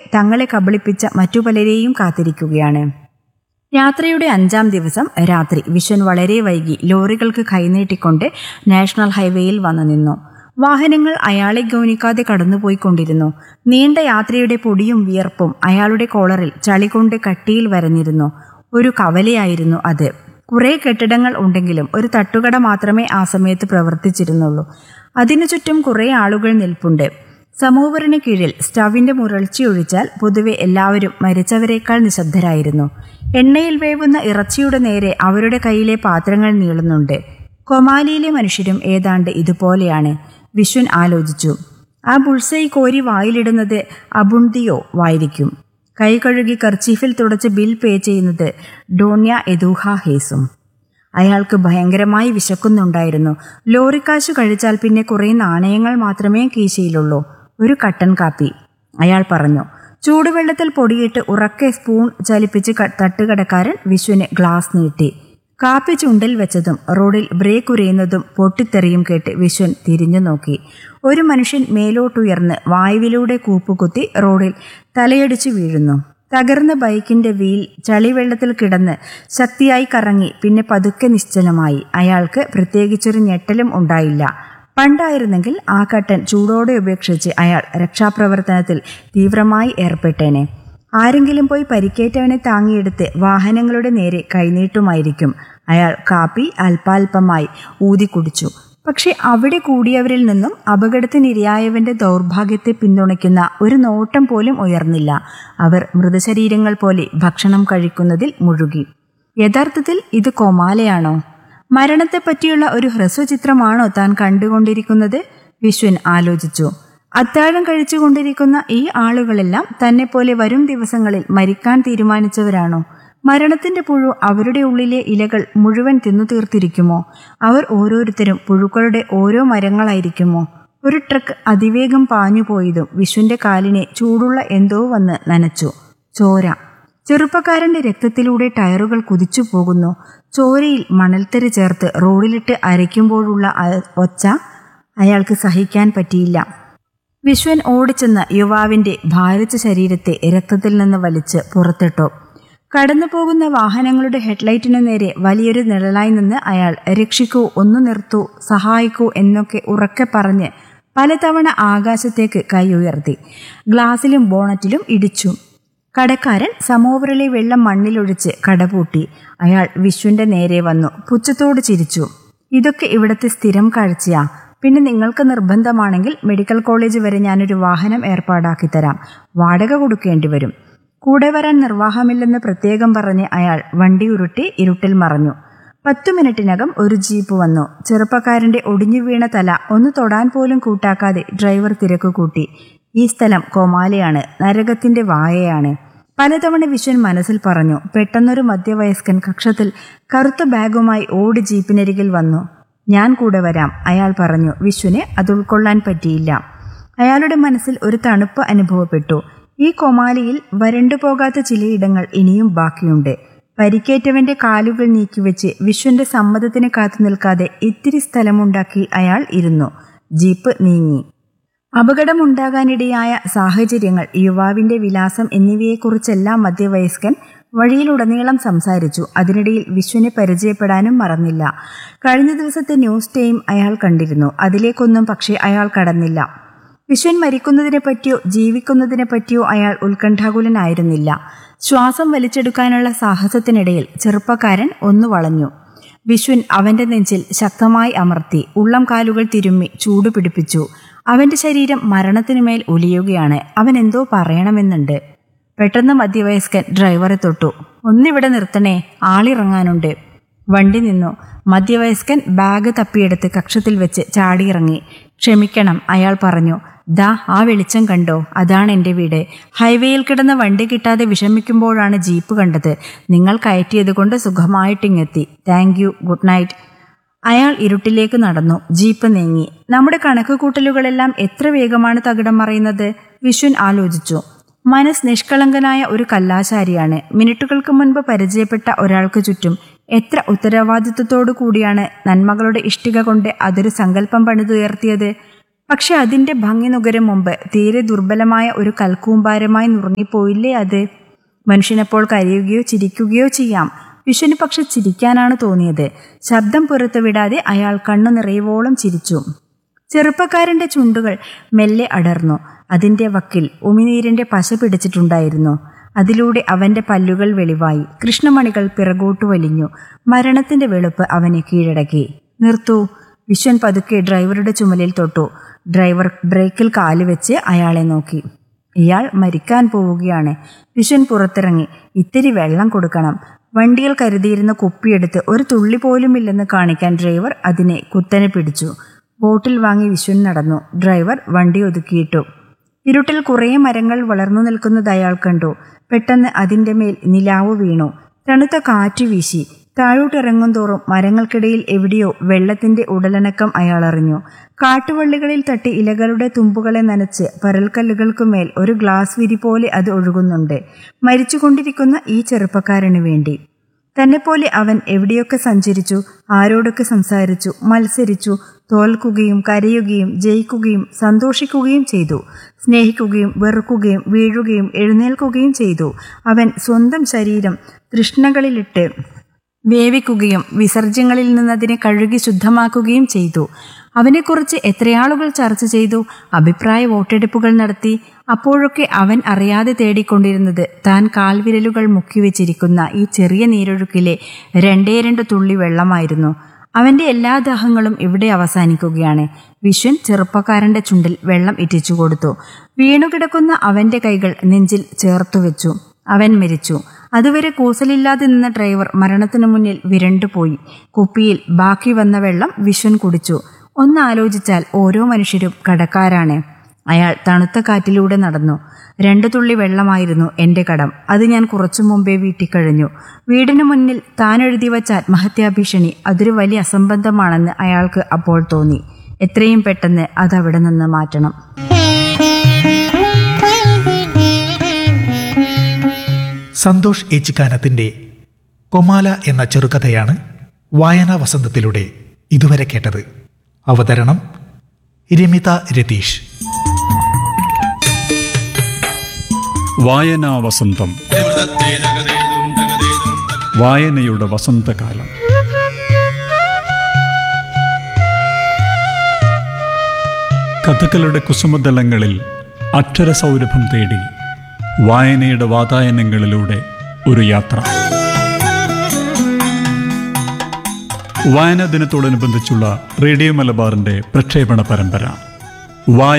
തങ്ങളെ കബളിപ്പിച്ച മറ്റു പലരെയും കാത്തിരിക്കുകയാണ് യാത്രയുടെ അഞ്ചാം ദിവസം രാത്രി വിശ്വൻ വളരെ വൈകി ലോറികൾക്ക് കൈനീട്ടിക്കൊണ്ട് നാഷണൽ ഹൈവേയിൽ വന്നു നിന്നു വാഹനങ്ങൾ അയാളെ ഗൗനിക്കാതെ കടന്നുപോയിക്കൊണ്ടിരുന്നു നീണ്ട യാത്രയുടെ പൊടിയും വിയർപ്പും അയാളുടെ കോളറിൽ ചളി കൊണ്ട് കട്ടിയിൽ വരഞ്ഞിരുന്നു ഒരു കവലയായിരുന്നു അത് കുറേ കെട്ടിടങ്ങൾ ഉണ്ടെങ്കിലും ഒരു തട്ടുകട മാത്രമേ ആ സമയത്ത് പ്രവർത്തിച്ചിരുന്നുള്ളൂ അതിനു ചുറ്റും കുറേ ആളുകൾ നിൽപ്പുണ്ട് സമൂവറിന് കീഴിൽ സ്റ്റവിന്റെ മുരൾച്ചയൊഴിച്ചാൽ പൊതുവെ എല്ലാവരും മരിച്ചവരെക്കാൾ നിശബ്ദരായിരുന്നു എണ്ണയിൽ വേവുന്ന ഇറച്ചിയുടെ നേരെ അവരുടെ കയ്യിലെ പാത്രങ്ങൾ നീളുന്നുണ്ട് കൊമാലിയിലെ മനുഷ്യരും ഏതാണ്ട് ഇതുപോലെയാണ് വിശ്വൻ ആലോചിച്ചു ആ ബുൾസൈ കോരി വായിലിടുന്നത് അബുണ്ടിയോ വായിരിക്കും കൈ കഴുകി കർച്ചീഫിൽ തുടച്ച് ബിൽ പേ ചെയ്യുന്നത് ഡോണ്യ എദൂഹ ഹേസും അയാൾക്ക് ഭയങ്കരമായി വിശക്കുന്നുണ്ടായിരുന്നു ലോറിക്കാശ് കഴിച്ചാൽ പിന്നെ കുറേ നാണയങ്ങൾ മാത്രമേ കീശയിലുള്ളൂ ഒരു കട്ടൻ കാപ്പി അയാൾ പറഞ്ഞു ചൂടുവെള്ളത്തിൽ പൊടിയിട്ട് ഉറക്കെ സ്പൂൺ ചലിപ്പിച്ച് ക- തട്ടുകടക്കാരൻ വിശ്വന് ഗ്ലാസ് നീട്ടി കാപ്പി ചുണ്ടിൽ വെച്ചതും റോഡിൽ ബ്രേക്ക് ഉരയുന്നതും പൊട്ടിത്തെറിയും കേട്ട് വിശ്വൻ തിരിഞ്ഞു നോക്കി ഒരു മനുഷ്യൻ മേലോട്ടുയർന്ന് വായുവിലൂടെ കൂപ്പുകുത്തി റോഡിൽ തലയടിച്ചു വീഴുന്നു തകർന്ന ബൈക്കിന്റെ വീൽ ചളിവെള്ളത്തിൽ കിടന്ന് ശക്തിയായി കറങ്ങി പിന്നെ പതുക്കെ നിശ്ചലമായി അയാൾക്ക് പ്രത്യേകിച്ചൊരു ഞെട്ടലും ഉണ്ടായില്ല പണ്ടായിരുന്നെങ്കിൽ ആ കട്ടൻ ചൂടോടെ ഉപേക്ഷിച്ച് അയാൾ രക്ഷാപ്രവർത്തനത്തിൽ തീവ്രമായി ഏർപ്പെട്ടേനെ ആരെങ്കിലും പോയി പരിക്കേറ്റവനെ താങ്ങിയെടുത്ത് വാഹനങ്ങളുടെ നേരെ കൈനീട്ടുമായിരിക്കും അയാൾ കാപ്പി അല്പാൽപമായി ഊതി കുടിച്ചു പക്ഷെ അവിടെ കൂടിയവരിൽ നിന്നും അപകടത്തിനിരയായവന്റെ ദൗർഭാഗ്യത്തെ പിന്തുണയ്ക്കുന്ന ഒരു നോട്ടം പോലും ഉയർന്നില്ല അവർ മൃതശരീരങ്ങൾ പോലെ ഭക്ഷണം കഴിക്കുന്നതിൽ മുഴുകി യഥാർത്ഥത്തിൽ ഇത് കൊമാലയാണോ മരണത്തെപ്പറ്റിയുള്ള ഒരു ഹ്രസ്വചിത്രമാണോ താൻ കണ്ടുകൊണ്ടിരിക്കുന്നത് വിശ്വൻ ആലോചിച്ചു അത്താഴം കഴിച്ചുകൊണ്ടിരിക്കുന്ന ഈ ആളുകളെല്ലാം തന്നെ വരും ദിവസങ്ങളിൽ മരിക്കാൻ തീരുമാനിച്ചവരാണോ മരണത്തിന്റെ പുഴു അവരുടെ ഉള്ളിലെ ഇലകൾ മുഴുവൻ തിന്നു തീർത്തിരിക്കുമോ അവർ ഓരോരുത്തരും പുഴുക്കളുടെ ഓരോ മരങ്ങളായിരിക്കുമോ ഒരു ട്രക്ക് അതിവേഗം പാഞ്ഞുപോയതും വിഷുവിന്റെ കാലിനെ ചൂടുള്ള എന്തോ വന്ന് നനച്ചു ചോര ചെറുപ്പക്കാരന്റെ രക്തത്തിലൂടെ ടയറുകൾ കുതിച്ചു പോകുന്നു ചോരയിൽ മണൽത്തരി ചേർത്ത് റോഡിലിട്ട് അരയ്ക്കുമ്പോഴുള്ള അ- ഒച്ച അയാൾക്ക് സഹിക്കാൻ പറ്റിയില്ല വിശ്വൻ ഓടിച്ചെന്ന് യുവാവിന്റെ ഭാരിച്ച ശരീരത്തെ രക്തത്തിൽ നിന്ന് വലിച്ച് പുറത്തിട്ടു കടന്നു പോകുന്ന വാഹനങ്ങളുടെ ഹെഡ്ലൈറ്റിനു നേരെ വലിയൊരു നിഴലായി നിന്ന് അയാൾ രക്ഷിക്കൂ ഒന്ന് നിർത്തൂ സഹായിക്കൂ എന്നൊക്കെ ഉറക്കെ പറഞ്ഞ് പലതവണ ആകാശത്തേക്ക് കൈ ഉയർത്തി ഗ്ലാസിലും ബോണറ്റിലും ഇടിച്ചു കടക്കാരൻ സമോവറിലെ വെള്ളം മണ്ണിലൊഴിച്ച് കടപൂട്ടി അയാൾ വിശ്വന്റെ നേരെ വന്നു പുച്ഛത്തോട് ചിരിച്ചു ഇതൊക്കെ ഇവിടുത്തെ സ്ഥിരം കാഴ്ചയാ പിന്നെ നിങ്ങൾക്ക് നിർബന്ധമാണെങ്കിൽ മെഡിക്കൽ കോളേജ് വരെ ഞാനൊരു വാഹനം ഏർപ്പാടാക്കി തരാം വാടക കൊടുക്കേണ്ടി വരും കൂടെ വരാൻ നിർവാഹമില്ലെന്ന് പ്രത്യേകം പറഞ്ഞ് അയാൾ വണ്ടി ഉരുട്ടി ഇരുട്ടിൽ മറഞ്ഞു പത്തു മിനിറ്റിനകം ഒരു ജീപ്പ് വന്നു ചെറുപ്പക്കാരന്റെ ഒടിഞ്ഞു വീണ തല ഒന്ന് തൊടാൻ പോലും കൂട്ടാക്കാതെ ഡ്രൈവർ തിരക്ക് കൂട്ടി ഈ സ്ഥലം കോമാലയാണ് നരകത്തിന്റെ വായയാണ് പലതവണ വിശ്വൻ മനസ്സിൽ പറഞ്ഞു പെട്ടെന്നൊരു മധ്യവയസ്കൻ കക്ഷത്തിൽ കറുത്ത ബാഗുമായി ഓടി ജീപ്പിനരികിൽ വന്നു ഞാൻ കൂടെ വരാം അയാൾ പറഞ്ഞു വിശ്വന് അത് ഉൾക്കൊള്ളാൻ പറ്റിയില്ല അയാളുടെ മനസ്സിൽ ഒരു തണുപ്പ് അനുഭവപ്പെട്ടു ഈ കൊമാലിയിൽ വരണ്ടുപോകാത്ത ചിലയിടങ്ങൾ ഇനിയും ബാക്കിയുണ്ട് പരിക്കേറ്റവന്റെ കാലുകൾ നീക്കിവെച്ച് വിശ്വന്റെ സമ്മതത്തിന് കാത്തു നിൽക്കാതെ ഇത്തിരി സ്ഥലമുണ്ടാക്കി അയാൾ ഇരുന്നു ജീപ്പ് നീങ്ങി അപകടമുണ്ടാകാനിടയായ സാഹചര്യങ്ങൾ യുവാവിന്റെ വിലാസം എന്നിവയെക്കുറിച്ചെല്ലാം മധ്യവയസ്കൻ വഴിയിലുടനീളം സംസാരിച്ചു അതിനിടയിൽ വിശ്വനെ പരിചയപ്പെടാനും മറന്നില്ല കഴിഞ്ഞ ദിവസത്തെ ന്യൂസ് ടൈം അയാൾ കണ്ടിരുന്നു അതിലേക്കൊന്നും പക്ഷേ അയാൾ കടന്നില്ല വിശ്വൻ മരിക്കുന്നതിനെ പറ്റിയോ ജീവിക്കുന്നതിനെ പറ്റിയോ അയാൾ ഉത്കണ്ഠാകുലനായിരുന്നില്ല ശ്വാസം വലിച്ചെടുക്കാനുള്ള സാഹസത്തിനിടയിൽ ചെറുപ്പക്കാരൻ ഒന്നു വളഞ്ഞു വിശ്വൻ അവന്റെ നെഞ്ചിൽ ശക്തമായി അമർത്തി ഉള്ളം കാലുകൾ തിരുമ്മി ചൂട് പിടിപ്പിച്ചു അവന്റെ ശരീരം മരണത്തിനുമേൽ ഒലിയുകയാണ് അവൻ എന്തോ പറയണമെന്നുണ്ട് പെട്ടെന്ന് മധ്യവയസ്കൻ ഡ്രൈവറെ തൊട്ടു ഒന്നിവിടെ നിർത്തണേ ആളിറങ്ങാനുണ്ട് വണ്ടി നിന്നു മധ്യവയസ്കൻ ബാഗ് തപ്പിയെടുത്ത് കക്ഷത്തിൽ വെച്ച് ചാടിയിറങ്ങി ക്ഷമിക്കണം അയാൾ പറഞ്ഞു ദാ ആ വെളിച്ചം കണ്ടോ അതാണ് എൻ്റെ വീട് ഹൈവേയിൽ കിടന്ന വണ്ടി കിട്ടാതെ വിഷമിക്കുമ്പോഴാണ് ജീപ്പ് കണ്ടത് നിങ്ങൾ കയറ്റിയത് കൊണ്ട് സുഖമായിട്ടിങ്ങെത്തി താങ്ക് യു ഗുഡ് നൈറ്റ് അയാൾ ഇരുട്ടിലേക്ക് നടന്നു ജീപ്പ് നീങ്ങി നമ്മുടെ കണക്കുകൂട്ടലുകളെല്ലാം എത്ര വേഗമാണ് തകിടം മറയുന്നത് വിശ്വൻ ആലോചിച്ചു മനസ് നിഷ്കളങ്കനായ ഒരു കല്ലാശാരിയാണ് മിനിറ്റുകൾക്ക് മുൻപ് പരിചയപ്പെട്ട ഒരാൾക്ക് ചുറ്റും എത്ര ഉത്തരവാദിത്വത്തോടു കൂടിയാണ് നന്മകളുടെ ഇഷ്ടിക കൊണ്ട് അതൊരു സങ്കല്പം പണിതുയർത്തിയത് പക്ഷെ അതിന്റെ ഭംഗി നുകരും മുമ്പ് തീരെ ദുർബലമായ ഒരു കൽക്കൂമ്പാരമായി നുറുങ്ങിപ്പോയില്ലേ അത് മനുഷ്യനപ്പോൾ കരയുകയോ ചിരിക്കുകയോ ചെയ്യാം വിഷുവിന് പക്ഷെ ചിരിക്കാനാണ് തോന്നിയത് ശബ്ദം പുറത്തുവിടാതെ അയാൾ കണ്ണു നിറയുവോളം ചിരിച്ചു ചെറുപ്പക്കാരന്റെ ചുണ്ടുകൾ മെല്ലെ അടർന്നു അതിന്റെ വക്കിൽ ഉമിനീരിന്റെ പശ പിടിച്ചിട്ടുണ്ടായിരുന്നു അതിലൂടെ അവന്റെ പല്ലുകൾ വെളിവായി കൃഷ്ണമണികൾ പിറകോട്ടു വലിഞ്ഞു മരണത്തിന്റെ വെളുപ്പ് അവനെ കീഴടക്കി നിർത്തൂ വിശ്വൻ പതുക്കെ ഡ്രൈവറുടെ ചുമലിൽ തൊട്ടു ഡ്രൈവർ ബ്രേക്കിൽ കാലുവെച്ച് അയാളെ നോക്കി ഇയാൾ മരിക്കാൻ പോവുകയാണ് വിശ്വൻ പുറത്തിറങ്ങി ഇത്തിരി വെള്ളം കൊടുക്കണം വണ്ടിയിൽ കരുതിയിരുന്ന കുപ്പിയെടുത്ത് ഒരു തുള്ളി പോലുമില്ലെന്ന് കാണിക്കാൻ ഡ്രൈവർ അതിനെ കുത്തനെ പിടിച്ചു ബോട്ടിൽ വാങ്ങി വിശ്വൻ നടന്നു ഡ്രൈവർ വണ്ടി ഒതുക്കിയിട്ടു ഇരുട്ടിൽ കുറേ മരങ്ങൾ വളർന്നു നിൽക്കുന്നത് അയാൾ കണ്ടു പെട്ടെന്ന് അതിന്റെ മേൽ നിലാവ് വീണു തണുത്ത കാറ്റ് വീശി താഴോട്ടിറങ്ങും തോറും മരങ്ങൾക്കിടയിൽ എവിടെയോ വെള്ളത്തിന്റെ ഉടലനക്കം അയാൾ അറിഞ്ഞു കാട്ടുവള്ളികളിൽ തട്ടി ഇലകളുടെ തുമ്പുകളെ നനച്ച് പരൽക്കല്ലുകൾക്കുമേൽ ഒരു ഗ്ലാസ് വിരി പോലെ അത് ഒഴുകുന്നുണ്ട് മരിച്ചുകൊണ്ടിരിക്കുന്ന ഈ ചെറുപ്പക്കാരന് വേണ്ടി തന്നെപ്പോലെ അവൻ എവിടെയൊക്കെ സഞ്ചരിച്ചു ആരോടൊക്കെ സംസാരിച്ചു മത്സരിച്ചു തോൽക്കുകയും കരയുകയും ജയിക്കുകയും സന്തോഷിക്കുകയും ചെയ്തു സ്നേഹിക്കുകയും വെറുക്കുകയും വീഴുകയും എഴുന്നേൽക്കുകയും ചെയ്തു അവൻ സ്വന്തം ശരീരം തൃഷ്ണകളിലിട്ട് വേവിക്കുകയും വിസർജ്യങ്ങളിൽ നിന്നതിനെ കഴുകി ശുദ്ധമാക്കുകയും ചെയ്തു അവനെക്കുറിച്ച് എത്രയാളുകൾ ചർച്ച ചെയ്തു അഭിപ്രായ വോട്ടെടുപ്പുകൾ നടത്തി അപ്പോഴൊക്കെ അവൻ അറിയാതെ തേടിക്കൊണ്ടിരുന്നത് താൻ കാൽവിരലുകൾ മുക്കിവെച്ചിരിക്കുന്ന ഈ ചെറിയ നീരൊഴുക്കിലെ രണ്ടേ രണ്ട് തുള്ളി വെള്ളമായിരുന്നു അവന്റെ എല്ലാ ദാഹങ്ങളും ഇവിടെ അവസാനിക്കുകയാണ് വിശ്വൻ ചെറുപ്പക്കാരന്റെ ചുണ്ടിൽ വെള്ളം ഇറ്റിച്ചു കൊടുത്തു വീണുകിടക്കുന്ന അവന്റെ കൈകൾ നെഞ്ചിൽ ചേർത്തുവെച്ചു അവൻ മരിച്ചു അതുവരെ കൂസലില്ലാതെ നിന്ന ഡ്രൈവർ മരണത്തിനു മുന്നിൽ വിരണ്ടുപോയി കുപ്പിയിൽ ബാക്കി വന്ന വെള്ളം വിശ്വൻ കുടിച്ചു ഒന്ന് ആലോചിച്ചാൽ ഓരോ മനുഷ്യരും കടക്കാരാണ് അയാൾ തണുത്ത കാറ്റിലൂടെ നടന്നു രണ്ടു തുള്ളി വെള്ളമായിരുന്നു എന്റെ കടം അത് ഞാൻ കുറച്ചു മുമ്പേ വീട്ടിക്കഴിഞ്ഞു വീടിനു മുന്നിൽ താൻ എഴുതി വച്ച ആത്മഹത്യാ ഭീഷണി അതൊരു വലിയ അസംബന്ധമാണെന്ന് അയാൾക്ക് അപ്പോൾ തോന്നി എത്രയും പെട്ടെന്ന് അതവിടെ നിന്ന് മാറ്റണം സന്തോഷ് ഏച്ചിക്കാനത്തിന്റെ കൊമാല എന്ന ചെറുകഥയാണ് വായനാ വസന്തത്തിലൂടെ ഇതുവരെ കേട്ടത് അവതരണം രമിത രതീഷ് വായനാ വസന്തം വായനയുടെ വസന്തകാലം കഥകളുടെ കുസുമതലങ്ങളിൽ അക്ഷരസൗരഭം തേടി വായനയുടെ വാതായനങ്ങളിലൂടെ ഒരു യാത്ര വായനാ ദിനത്തോടനുബന്ധിച്ചുള്ള റേഡിയോ മലബാറിന്റെ പ്രക്ഷേപണ പരമ്പര വായ